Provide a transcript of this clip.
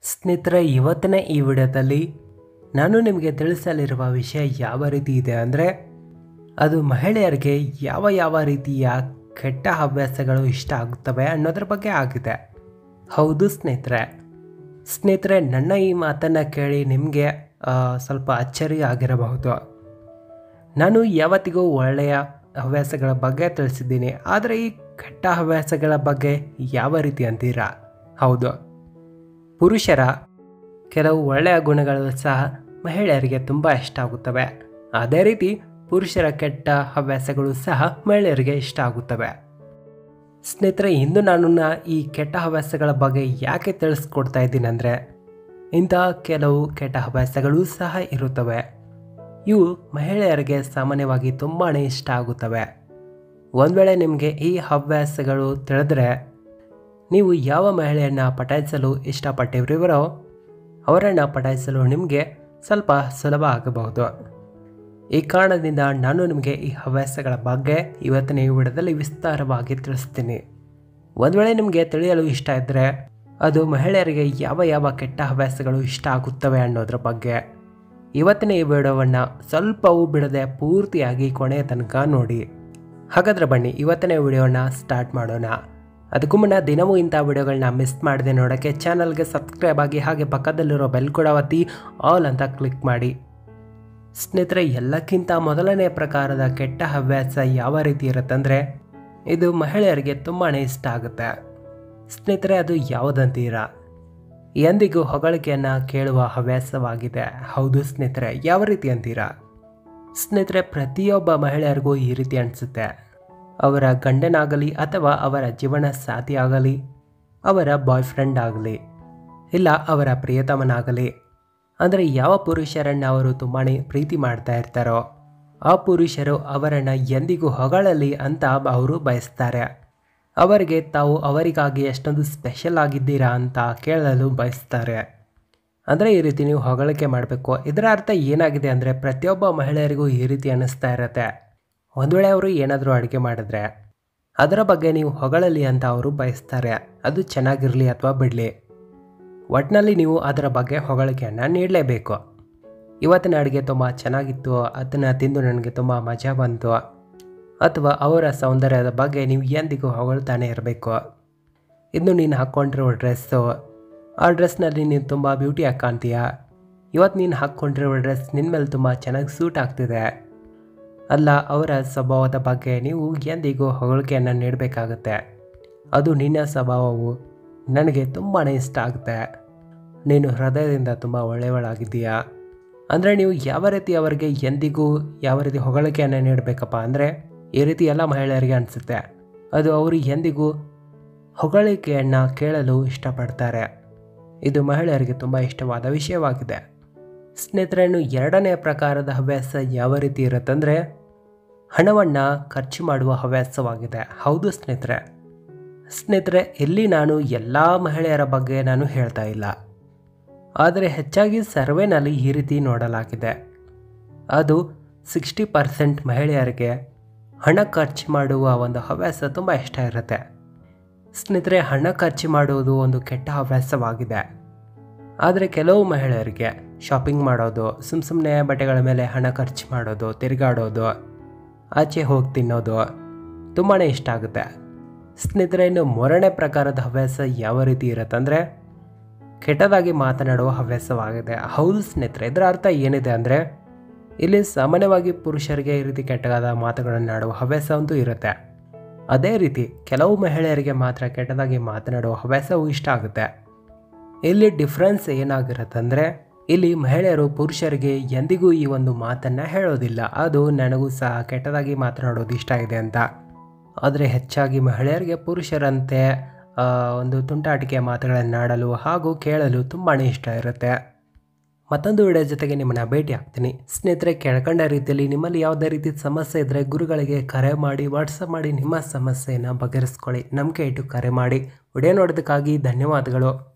ಸ್ನೇಹಿತರೆ ಇವತ್ತಿನ ಈ ವಿಡಿಯೋದಲ್ಲಿ ನಾನು ನಿಮಗೆ ತಿಳಿಸಲಿರುವ ವಿಷಯ ಯಾವ ರೀತಿ ಇದೆ ಅಂದರೆ ಅದು ಮಹಿಳೆಯರಿಗೆ ಯಾವ ಯಾವ ರೀತಿಯ ಕೆಟ್ಟ ಹವ್ಯಾಸಗಳು ಇಷ್ಟ ಆಗುತ್ತವೆ ಅನ್ನೋದ್ರ ಬಗ್ಗೆ ಆಗಿದೆ ಹೌದು ಸ್ನೇಹಿತರೆ ಸ್ನೇಹಿತರೆ ನನ್ನ ಈ ಮಾತನ್ನು ಕೇಳಿ ನಿಮಗೆ ಸ್ವಲ್ಪ ಅಚ್ಚರಿ ಆಗಿರಬಹುದು ನಾನು ಯಾವತ್ತಿಗೂ ಒಳ್ಳೆಯ ಹವ್ಯಾಸಗಳ ಬಗ್ಗೆ ತಿಳಿಸಿದ್ದೀನಿ ಆದರೆ ಈ ಕೆಟ್ಟ ಹವ್ಯಾಸಗಳ ಬಗ್ಗೆ ಯಾವ ರೀತಿ ಅಂತೀರಾ ಹೌದು ಪುರುಷರ ಕೆಲವು ಒಳ್ಳೆಯ ಗುಣಗಳು ಸಹ ಮಹಿಳೆಯರಿಗೆ ತುಂಬ ಇಷ್ಟ ಆಗುತ್ತವೆ ಅದೇ ರೀತಿ ಪುರುಷರ ಕೆಟ್ಟ ಹವ್ಯಾಸಗಳು ಸಹ ಮಹಿಳೆಯರಿಗೆ ಇಷ್ಟ ಆಗುತ್ತವೆ ಸ್ನೇಹಿತರೆ ಇಂದು ನಾನು ನ- ಈ ಕೆಟ್ಟ ಹವ್ಯಾಸಗಳ ಬಗ್ಗೆ ಯಾಕೆ ತಿಳಿಸ್ಕೊಡ್ತಾ ಇದ್ದೀನಿ ಅಂದರೆ ಇಂತಹ ಕೆಲವು ಕೆಟ್ಟ ಹವ್ಯಾಸಗಳು ಸಹ ಇರುತ್ತವೆ ಇವು ಮಹಿಳೆಯರಿಗೆ ಸಾಮಾನ್ಯವಾಗಿ ತುಂಬಾ ಇಷ್ಟ ಆಗುತ್ತವೆ ಒಂದು ವೇಳೆ ನಿಮಗೆ ಈ ಹವ್ಯಾಸಗಳು ತಿಳಿದ್ರೆ ನೀವು ಯಾವ ಮಹಿಳೆಯನ್ನು ಪಟಾಯಿಸಲು ಇಷ್ಟಪಟ್ಟಿರುವರೋ ಅವರನ್ನು ಪಟಾಯಿಸಲು ನಿಮಗೆ ಸ್ವಲ್ಪ ಸುಲಭ ಆಗಬಹುದು ಈ ಕಾರಣದಿಂದ ನಾನು ನಿಮಗೆ ಈ ಹವ್ಯಾಸಗಳ ಬಗ್ಗೆ ಇವತ್ತಿನ ಈ ವಿಡಿಯೋದಲ್ಲಿ ವಿಸ್ತಾರವಾಗಿ ತಿಳಿಸ್ತೀನಿ ಒಂದು ವೇಳೆ ನಿಮಗೆ ತಿಳಿಯಲು ಇಷ್ಟ ಇದ್ದರೆ ಅದು ಮಹಿಳೆಯರಿಗೆ ಯಾವ ಯಾವ ಕೆಟ್ಟ ಹವ್ಯಾಸಗಳು ಇಷ್ಟ ಆಗುತ್ತವೆ ಅನ್ನೋದ್ರ ಬಗ್ಗೆ ಇವತ್ತಿನ ಈ ವಿಡಿಯೋವನ್ನು ಸ್ವಲ್ಪವೂ ಬಿಡದೆ ಪೂರ್ತಿಯಾಗಿ ಕೊನೆಯ ತನಕ ನೋಡಿ ಹಾಗಾದ್ರೆ ಬನ್ನಿ ಇವತ್ತಿನ ವಿಡಿಯೋನ ಸ್ಟಾರ್ಟ್ ಮಾಡೋಣ ಅದಕ್ಕೂ ಮುನ್ನ ದಿನವೂ ಇಂಥ ವಿಡಿಯೋಗಳನ್ನ ಮಿಸ್ ಮಾಡದೆ ನೋಡೋಕ್ಕೆ ಚಾನಲ್ಗೆ ಸಬ್ಸ್ಕ್ರೈಬ್ ಆಗಿ ಹಾಗೆ ಪಕ್ಕದಲ್ಲಿರೋ ಬೆಲ್ ಕೂಡ ಒತ್ತಿ ಆಲ್ ಅಂತ ಕ್ಲಿಕ್ ಮಾಡಿ ಸ್ನೇಹಿತರೆ ಎಲ್ಲಕ್ಕಿಂತ ಮೊದಲನೇ ಪ್ರಕಾರದ ಕೆಟ್ಟ ಹವ್ಯಾಸ ಯಾವ ರೀತಿ ಇರುತ್ತಂದರೆ ಇದು ಮಹಿಳೆಯರಿಗೆ ತುಂಬಾ ಇಷ್ಟ ಆಗುತ್ತೆ ಸ್ನೇಹಿತರೆ ಅದು ಯಾವುದಂತೀರಾ ಎಂದಿಗೂ ಹೊಗಳಿಕೆಯನ್ನು ಕೇಳುವ ಹವ್ಯಾಸವಾಗಿದೆ ಹೌದು ಸ್ನೇಹಿತರೆ ಯಾವ ರೀತಿ ಅಂತೀರಾ ಸ್ನೇಹಿತರೆ ಪ್ರತಿಯೊಬ್ಬ ಮಹಿಳೆಯರಿಗೂ ಈ ರೀತಿ ಅನಿಸುತ್ತೆ ಅವರ ಗಂಡನಾಗಲಿ ಅಥವಾ ಅವರ ಜೀವನ ಸಾಥಿ ಆಗಲಿ ಅವರ ಬಾಯ್ ಫ್ರೆಂಡ್ ಆಗಲಿ ಇಲ್ಲ ಅವರ ಪ್ರಿಯತಮನಾಗಲಿ ಅಂದರೆ ಯಾವ ಪುರುಷರನ್ನು ಅವರು ತುಂಬಾ ಪ್ರೀತಿ ಮಾಡ್ತಾ ಇರ್ತಾರೋ ಆ ಪುರುಷರು ಅವರನ್ನು ಎಂದಿಗೂ ಹೊಗಳಲಿ ಅಂತ ಅವರು ಬಯಸ್ತಾರೆ ಅವರಿಗೆ ತಾವು ಅವರಿಗಾಗಿ ಎಷ್ಟೊಂದು ಸ್ಪೆಷಲ್ ಆಗಿದ್ದೀರಾ ಅಂತ ಕೇಳಲು ಬಯಸ್ತಾರೆ ಅಂದರೆ ಈ ರೀತಿ ನೀವು ಹೊಗಳಿಕೆ ಮಾಡಬೇಕು ಇದರ ಅರ್ಥ ಏನಾಗಿದೆ ಅಂದರೆ ಪ್ರತಿಯೊಬ್ಬ ಮಹಿಳೆಯರಿಗೂ ಈ ರೀತಿ ಅನ್ನಿಸ್ತಾ ಇರತ್ತೆ ಒಂದು ವೇಳೆ ಅವರು ಏನಾದರೂ ಅಡುಗೆ ಮಾಡಿದ್ರೆ ಅದರ ಬಗ್ಗೆ ನೀವು ಹೊಗಳಲಿ ಅಂತ ಅವರು ಬಯಸ್ತಾರೆ ಅದು ಚೆನ್ನಾಗಿರಲಿ ಅಥವಾ ಬಿಡಲಿ ಒಟ್ಟಿನಲ್ಲಿ ನೀವು ಅದರ ಬಗ್ಗೆ ಹೊಗಳಿಕೆಯನ್ನು ನೀಡಲೇಬೇಕು ಇವತ್ತಿನ ಅಡುಗೆ ತುಂಬ ಚೆನ್ನಾಗಿತ್ತು ಅದನ್ನು ತಿಂದು ನನಗೆ ತುಂಬ ಮಜಾ ಬಂತು ಅಥವಾ ಅವರ ಸೌಂದರ್ಯದ ಬಗ್ಗೆ ನೀವು ಎಂದಿಗೂ ಹೊಗಳ್ತಾನೆ ಇರಬೇಕು ಇನ್ನು ನೀನು ಹಾಕ್ಕೊಂಡಿರೋ ಡ್ರೆಸ್ಸು ಆ ಡ್ರೆಸ್ನಲ್ಲಿ ನೀನು ತುಂಬ ಬ್ಯೂಟಿಯಾಗಿ ಕಾಣ್ತೀಯ ಇವತ್ತು ನೀನು ಹಾಕ್ಕೊಂಡಿರೋ ಡ್ರೆಸ್ ನಿನ್ನ ಮೇಲೆ ತುಂಬ ಚೆನ್ನಾಗಿ ಸೂಟ್ ಆಗ್ತಿದೆ ಅಲ್ಲ ಅವರ ಸ್ವಭಾವದ ಬಗ್ಗೆ ನೀವು ಎಂದಿಗೂ ಹೊಗಳಿಕೆಯನ್ನು ನೀಡಬೇಕಾಗುತ್ತೆ ಅದು ನಿನ್ನ ಸ್ವಭಾವವು ನನಗೆ ತುಂಬಾ ಇಷ್ಟ ಆಗುತ್ತೆ ನೀನು ಹೃದಯದಿಂದ ತುಂಬ ಒಳ್ಳೆಯವಳಾಗಿದ್ದೀಯಾ ಅಂದರೆ ನೀವು ಯಾವ ರೀತಿ ಅವರಿಗೆ ಎಂದಿಗೂ ಯಾವ ರೀತಿ ಹೊಗಳಿಕೆಯನ್ನು ನೀಡಬೇಕಪ್ಪ ಅಂದರೆ ಈ ರೀತಿ ಎಲ್ಲ ಮಹಿಳೆಯರಿಗೆ ಅನಿಸುತ್ತೆ ಅದು ಅವರು ಎಂದಿಗೂ ಹೊಗಳಿಕೆಯನ್ನು ಕೇಳಲು ಇಷ್ಟಪಡ್ತಾರೆ ಇದು ಮಹಿಳೆಯರಿಗೆ ತುಂಬ ಇಷ್ಟವಾದ ವಿಷಯವಾಗಿದೆ ಸ್ನೇಹಿತರನ್ನು ಎರಡನೇ ಪ್ರಕಾರದ ಹವ್ಯಾಸ ಯಾವ ರೀತಿ ಇರುತ್ತಂದರೆ ಹಣವನ್ನು ಖರ್ಚು ಮಾಡುವ ಹವ್ಯಾಸವಾಗಿದೆ ಹೌದು ಸ್ನೇಹಿತರೆ ಸ್ನೇಹಿತರೆ ಇಲ್ಲಿ ನಾನು ಎಲ್ಲ ಮಹಿಳೆಯರ ಬಗ್ಗೆ ನಾನು ಹೇಳ್ತಾ ಇಲ್ಲ ಆದರೆ ಹೆಚ್ಚಾಗಿ ಸರ್ವೆನಲ್ಲಿ ಈ ರೀತಿ ನೋಡಲಾಗಿದೆ ಅದು ಸಿಕ್ಸ್ಟಿ ಪರ್ಸೆಂಟ್ ಮಹಿಳೆಯರಿಗೆ ಹಣ ಖರ್ಚು ಮಾಡುವ ಒಂದು ಹವ್ಯಾಸ ತುಂಬ ಇಷ್ಟ ಇರುತ್ತೆ ಸ್ನೇಹಿತರೆ ಹಣ ಖರ್ಚು ಮಾಡುವುದು ಒಂದು ಕೆಟ್ಟ ಹವ್ಯಾಸವಾಗಿದೆ ಆದರೆ ಕೆಲವು ಮಹಿಳೆಯರಿಗೆ ಶಾಪಿಂಗ್ ಮಾಡೋದು ಸುಮ್ಮ ಸುಮ್ಮನೆ ಬಟ್ಟೆಗಳ ಮೇಲೆ ಹಣ ಖರ್ಚು ಮಾಡೋದು ತಿರುಗಾಡೋದು ಆಚೆ ಹೋಗಿ ತಿನ್ನೋದು ತುಂಬಾ ಇಷ್ಟ ಆಗುತ್ತೆ ಸ್ನೇಹಿತರೆ ಇನ್ನು ಮೂರನೇ ಪ್ರಕಾರದ ಹವ್ಯಾಸ ಯಾವ ರೀತಿ ಇರುತ್ತಂದರೆ ಕೆಟ್ಟದಾಗಿ ಮಾತನಾಡುವ ಹವ್ಯಾಸವಾಗಿದೆ ಹೌದು ಸ್ನೇಹಿತರೆ ಇದರ ಅರ್ಥ ಏನಿದೆ ಅಂದರೆ ಇಲ್ಲಿ ಸಾಮಾನ್ಯವಾಗಿ ಪುರುಷರಿಗೆ ಈ ರೀತಿ ಕೆಟ್ಟದಾದ ಮಾತುಗಳನ್ನು ಆಡುವ ಹವ್ಯಾಸ ಅಂತೂ ಇರುತ್ತೆ ಅದೇ ರೀತಿ ಕೆಲವು ಮಹಿಳೆಯರಿಗೆ ಮಾತ್ರ ಕೆಟ್ಟದಾಗಿ ಮಾತನಾಡುವ ಹವ್ಯಾಸವೂ ಇಷ್ಟ ಆಗುತ್ತೆ ಇಲ್ಲಿ ಡಿಫ್ರೆನ್ಸ್ ಏನಾಗಿರುತ್ತಂದರೆ ಇಲ್ಲಿ ಮಹಿಳೆಯರು ಪುರುಷರಿಗೆ ಎಂದಿಗೂ ಈ ಒಂದು ಮಾತನ್ನು ಹೇಳೋದಿಲ್ಲ ಅದು ನನಗೂ ಸಹ ಕೆಟ್ಟದಾಗಿ ಮಾತನಾಡೋದು ಇಷ್ಟ ಇದೆ ಅಂತ ಆದರೆ ಹೆಚ್ಚಾಗಿ ಮಹಿಳೆಯರಿಗೆ ಪುರುಷರಂತೆ ಆ, ಒಂದು ತುಂಟಾಟಿಕೆಯ ಮಾತುಗಳನ್ನು ಆಡಲು ಹಾಗೂ ಕೇಳಲು ತುಂಬಾ ಇಷ್ಟ ಇರುತ್ತೆ ಮತ್ತೊಂದು ವಿಡಿಯೋ ಜೊತೆಗೆ ನಿಮ್ಮನ್ನ ಭೇಟಿ ಆಗ್ತೀನಿ ಸ್ನೇಹಿತರೆ ಕೆಳಕಂಡ ರೀತಿಯಲ್ಲಿ ನಿಮ್ಮಲ್ಲಿ ಯಾವುದೇ ರೀತಿ ಸಮಸ್ಯೆ ಇದ್ದರೆ ಗುರುಗಳಿಗೆ ಕರೆ ಮಾಡಿ ವಾಟ್ಸಪ್ ಮಾಡಿ ನಿಮ್ಮ ಸಮಸ್ಯೆಯನ್ನು ಬಗೆಹರಿಸ್ಕೊಳ್ಳಿ ನಂಬಿಕೆ ಇಟ್ಟು ಕರೆ ಮಾಡಿ ವಿಡಿಯೋ ನೋಡೋದಕ್ಕಾಗಿ ಧನ್ಯವಾದಗಳು